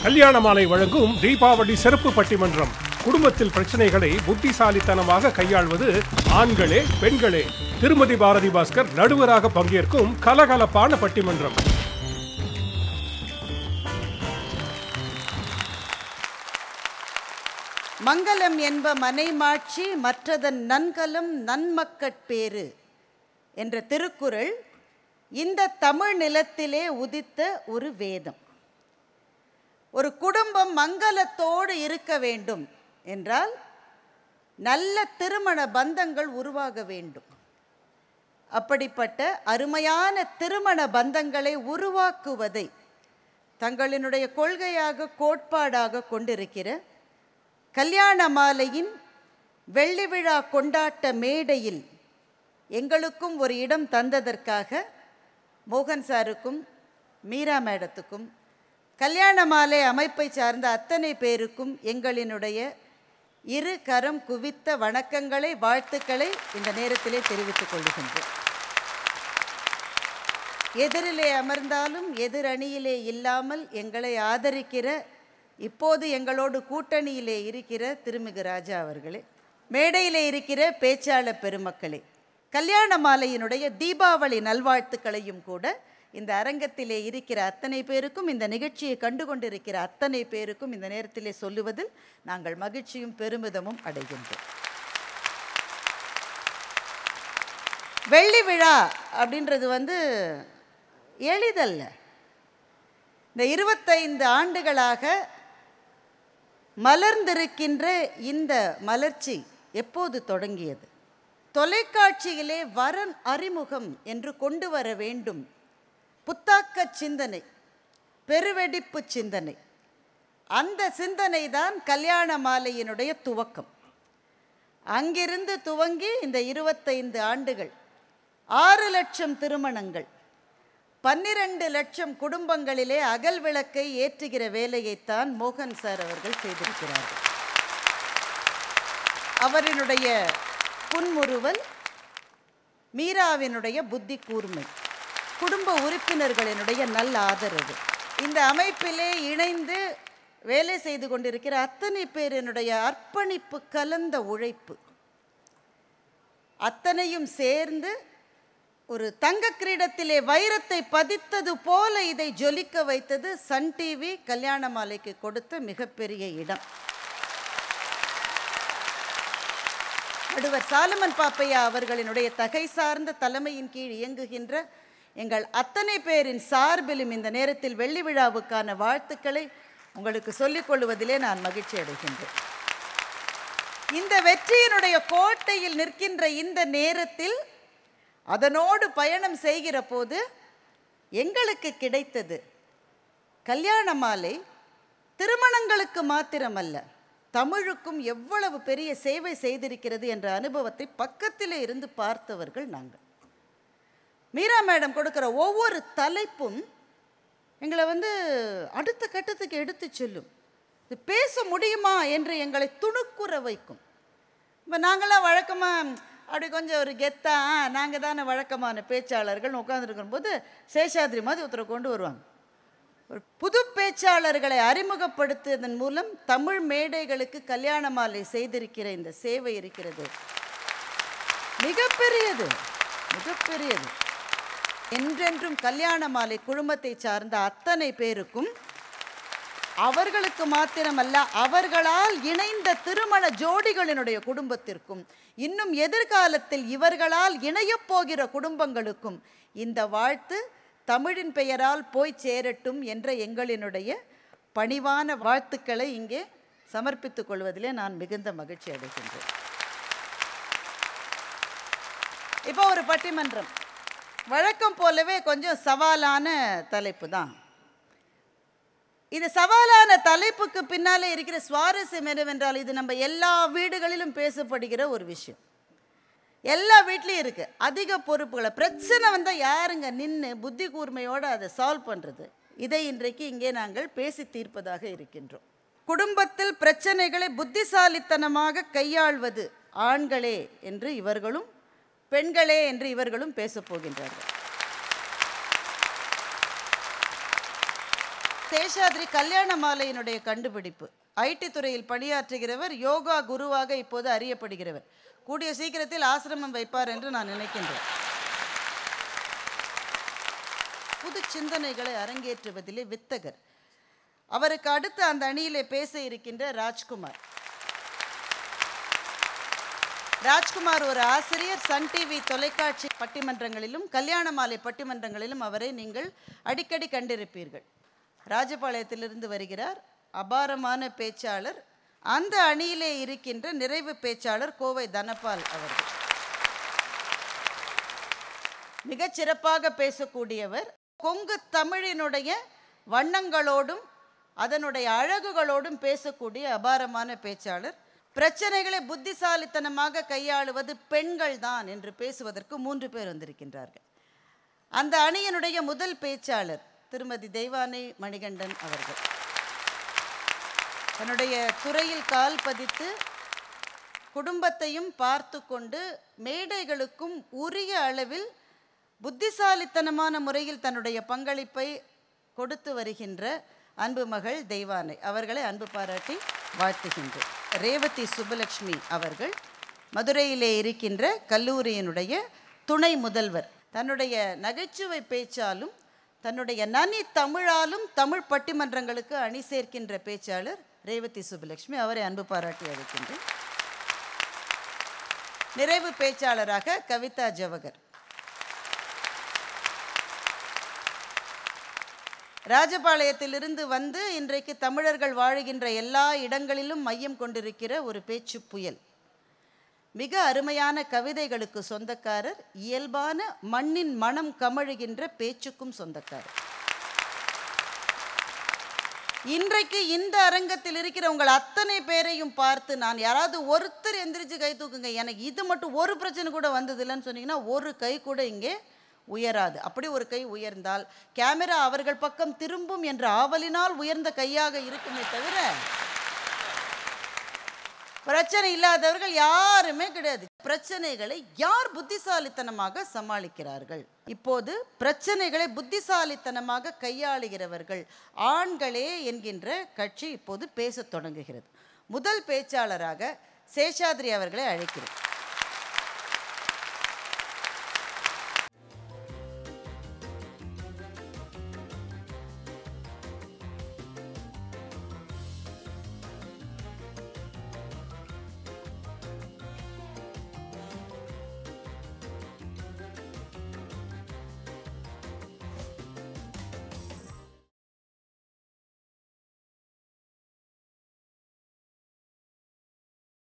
கல்யாண மாலை வழங்கும் தீபாவளி சிறப்பு பட்டிமன்றம் குடும்பத்தில் பிரச்சனைகளை புத்திசாலித்தனமாக கையாள்வது ஆண்களே பெண்களே திருமதி பாரதி பாஸ்கர் நடுவராக பங்கேற்கும் கலகலப்பான பட்டிமன்றம் மங்களம் என்ப மனைமாட்சி மற்றதன் நன்கலம் நன்மக்கட்பேறு என்ற திருக்குறள் இந்த தமிழ் நிலத்திலே உதித்த ஒரு வேதம் ஒரு குடும்பம் மங்களத்தோடு இருக்க வேண்டும் என்றால் நல்ல திருமண பந்தங்கள் உருவாக வேண்டும் அப்படிப்பட்ட அருமையான திருமண பந்தங்களை உருவாக்குவதை தங்களினுடைய கொள்கையாக கோட்பாடாக கொண்டிருக்கிற கல்யாண மாலையின் வெள்ளி விழா கொண்டாட்ட மேடையில் எங்களுக்கும் ஒரு இடம் தந்ததற்காக மோகன் சாருக்கும் மீரா மேடத்துக்கும் கல்யாண மாலை அமைப்பை சார்ந்த அத்தனை பேருக்கும் எங்களினுடைய இரு கரம் குவித்த வணக்கங்களை வாழ்த்துக்களை இந்த நேரத்திலே தெரிவித்துக் கொள்ளுகின்றோம் எதிரிலே அமர்ந்தாலும் எதிரணியிலே இல்லாமல் எங்களை ஆதரிக்கிற இப்போது எங்களோடு கூட்டணியிலே இருக்கிற திருமிகு ராஜா அவர்களே மேடையிலே இருக்கிற பேச்சாளர் பெருமக்களே கல்யாண மாலையினுடைய தீபாவளி நல்வாழ்த்துக்களையும் கூட இந்த அரங்கத்திலே இருக்கிற அத்தனை பேருக்கும் இந்த நிகழ்ச்சியை கண்டு கொண்டிருக்கிற அத்தனை பேருக்கும் இந்த நேரத்திலே சொல்லுவதில் நாங்கள் மகிழ்ச்சியும் பெருமிதமும் அடைகின்றோம் வெள்ளி விழா அப்படின்றது வந்து எளிதல்ல இந்த இருபத்தைந்து ஆண்டுகளாக மலர்ந்திருக்கின்ற இந்த மலர்ச்சி எப்போது தொடங்கியது தொலைக்காட்சியிலே வரன் அறிமுகம் என்று கொண்டு வர வேண்டும் புத்தாக்க சிந்தனை பெருவெடிப்பு சிந்தனை அந்த சிந்தனை தான் கல்யாண மாலையினுடைய துவக்கம் அங்கிருந்து துவங்கி இந்த இருபத்தைந்து ஆண்டுகள் ஆறு லட்சம் திருமணங்கள் பன்னிரண்டு லட்சம் குடும்பங்களிலே அகல் விளக்கை ஏற்றுகிற வேலையைத்தான் மோகன் சார் அவர்கள் செய்திருக்கிறார்கள் அவரினுடைய புன்முறுவல் மீராவினுடைய புத்தி கூர்மை குடும்ப உறுப்பினர்களினுடைய நல்ல ஆதரவு இந்த அமைப்பிலே இணைந்து வேலை செய்து கொண்டிருக்கிற அத்தனை பேரினுடைய அர்ப்பணிப்பு கலந்த உழைப்பு அத்தனையும் சேர்ந்து ஒரு தங்க கிரீடத்திலே வைரத்தை பதித்தது போல இதை ஜொலிக்க வைத்தது சன் டிவி கல்யாண மாலைக்கு கொடுத்த மிகப்பெரிய இடம் நடுவர் சாலமன் பாப்பையா அவர்களினுடைய தகை சார்ந்த தலைமையின் கீழ் இயங்குகின்ற எங்கள் அத்தனை பேரின் சார்பிலும் இந்த நேரத்தில் வெள்ளி விழாவுக்கான வாழ்த்துக்களை உங்களுக்கு சொல்லிக் கொள்வதிலே நான் மகிழ்ச்சி அடைகின்றேன் இந்த வெற்றியினுடைய கோட்டையில் நிற்கின்ற இந்த நேரத்தில் அதனோடு பயணம் செய்கிற போது எங்களுக்கு கிடைத்தது கல்யாண மாலை திருமணங்களுக்கு மாத்திரமல்ல தமிழுக்கும் எவ்வளவு பெரிய சேவை செய்திருக்கிறது என்ற அனுபவத்தை பக்கத்திலே இருந்து பார்த்தவர்கள் நாங்கள் மீரா மேடம் கொடுக்கிற ஒவ்வொரு தலைப்பும் எங்களை வந்து அடுத்த கட்டத்துக்கு எடுத்து செல்லும் இது பேச முடியுமா என்று எங்களை துணுக்குற வைக்கும் இப்போ நாங்களாம் வழக்கமாக அப்படி கொஞ்சம் ஒரு கெத்தா நாங்கள் தானே வழக்கமான பேச்சாளர்கள் உட்காந்துருக்கும் போது சேஷாத்ரி மாதிரி ஒருத்தரை கொண்டு வருவாங்க ஒரு புது பேச்சாளர்களை அறிமுகப்படுத்துவதன் மூலம் தமிழ் மேடைகளுக்கு கல்யாண மாலை செய்திருக்கிற இந்த சேவை இருக்கிறது மிகப்பெரியது மிகப்பெரியது என்றென்றும் கல்யாண மாலை குழுமத்தை சார்ந்த அத்தனை பேருக்கும் அவர்களுக்கு மாத்திரமல்ல அவர்களால் இணைந்த திருமண ஜோடிகளினுடைய குடும்பத்திற்கும் இன்னும் எதிர்காலத்தில் இவர்களால் இணையப் போகிற குடும்பங்களுக்கும் இந்த வாழ்த்து தமிழின் பெயரால் போய் சேரட்டும் என்ற எங்களினுடைய பணிவான வாழ்த்துக்களை இங்கே சமர்ப்பித்துக் கொள்வதிலே நான் மிகுந்த மகிழ்ச்சி அடைகின்றேன் இப்போ ஒரு பட்டிமன்றம் வழக்கம் போலவே கொஞ்சம் சவாலான தலைப்பு தான் இது சவாலான தலைப்புக்கு பின்னாலே இருக்கிற சுவாரஸ்யம் என்னவென்றால் இது நம்ம எல்லா வீடுகளிலும் பேசப்படுகிற ஒரு விஷயம் எல்லா வீட்லேயும் இருக்குது அதிக பொறுப்புகளை பிரச்சனை வந்தால் யாருங்க நின்று புத்தி கூர்மையோடு அதை சால்வ் பண்ணுறது இதை இன்றைக்கு இங்கே நாங்கள் பேசி தீர்ப்பதாக இருக்கின்றோம் குடும்பத்தில் பிரச்சனைகளை புத்திசாலித்தனமாக கையாள்வது ஆண்களே என்று இவர்களும் பெண்களே என்று இவர்களும் பேசப் போகின்றார்கள் சேஷாத்ரி கல்யாண மாலையினுடைய கண்டுபிடிப்பு ஐடி துறையில் பணியாற்றுகிறவர் யோகா குருவாக இப்போது அறியப்படுகிறவர் கூடிய சீக்கிரத்தில் ஆசிரமம் வைப்பார் என்று நான் நினைக்கின்றேன் புது சிந்தனைகளை அரங்கேற்றுவதிலே வித்தகர் அவருக்கு அடுத்து அந்த அணியிலே பேச இருக்கின்ற ராஜ்குமார் ராஜ்குமார் ஒரு ஆசிரியர் சன் டிவி தொலைக்காட்சி பட்டிமன்றங்களிலும் கல்யாண மாலை பட்டிமன்றங்களிலும் அவரை நீங்கள் அடிக்கடி கண்டிருப்பீர்கள் ராஜபாளையத்திலிருந்து வருகிறார் அபாரமான பேச்சாளர் அந்த அணியிலே இருக்கின்ற நிறைவு பேச்சாளர் கோவை தனபால் அவர்கள் மிகச் சிறப்பாக பேசக்கூடியவர் கொங்கு தமிழினுடைய வண்ணங்களோடும் அதனுடைய அழகுகளோடும் பேசக்கூடிய அபாரமான பேச்சாளர் பிரச்சனைகளை புத்திசாலித்தனமாக கையாளுவது பெண்கள் தான் என்று பேசுவதற்கு மூன்று பேர் வந்திருக்கின்றார்கள் அந்த அணியினுடைய முதல் பேச்சாளர் திருமதி தெய்வானை மணிகண்டன் அவர்கள் தன்னுடைய துறையில் கால் பதித்து குடும்பத்தையும் பார்த்து கொண்டு மேடைகளுக்கும் உரிய அளவில் புத்திசாலித்தனமான முறையில் தன்னுடைய பங்களிப்பை கொடுத்து வருகின்ற அன்பு மகள் தெய்வானை அவர்களை அன்பு பாராட்டி வாழ்த்துகின்றேன் ரேவதி சுப்பலட்சுமி அவர்கள் மதுரையிலே இருக்கின்ற கல்லூரியினுடைய துணை முதல்வர் தன்னுடைய நகைச்சுவை பேச்சாலும் தன்னுடைய நனி தமிழாலும் தமிழ் பட்டிமன்றங்களுக்கு அணி சேர்க்கின்ற பேச்சாளர் ரேவதி சுப்புலட்சுமி அவரை அன்பு பாராட்டி அழைக்கின்றேன் நிறைவு பேச்சாளராக கவிதா ஜவகர் ராஜபாளையத்திலிருந்து வந்து இன்றைக்கு தமிழர்கள் வாழுகின்ற எல்லா இடங்களிலும் மையம் கொண்டிருக்கிற ஒரு பேச்சு புயல் மிக அருமையான கவிதைகளுக்கு சொந்தக்காரர் இயல்பான மண்ணின் மனம் கமழுகின்ற பேச்சுக்கும் சொந்தக்காரர் இன்றைக்கு இந்த அரங்கத்தில் இருக்கிற உங்கள் அத்தனை பேரையும் பார்த்து நான் யாராவது ஒருத்தர் எந்திரிச்சு கை தூக்குங்க எனக்கு இது மட்டும் ஒரு பிரச்சனை கூட வந்ததில்லைன்னு சொன்னீங்கன்னா ஒரு கை கூட இங்கே உயராது அப்படி ஒரு கை உயர்ந்தால் கேமரா அவர்கள் பக்கம் திரும்பும் என்ற ஆவலினால் உயர்ந்த கையாக இருக்குமே தவிர பிரச்சனை இல்லாதவர்கள் யாருமே கிடையாது பிரச்சனைகளை யார் புத்திசாலித்தனமாக சமாளிக்கிறார்கள் இப்போது பிரச்சனைகளை புத்திசாலித்தனமாக கையாளுகிறவர்கள் ஆண்களே என்கின்ற கட்சி இப்போது பேசத் தொடங்குகிறது முதல் பேச்சாளராக சேஷாத்ரி அவர்களை அழைக்கிறேன்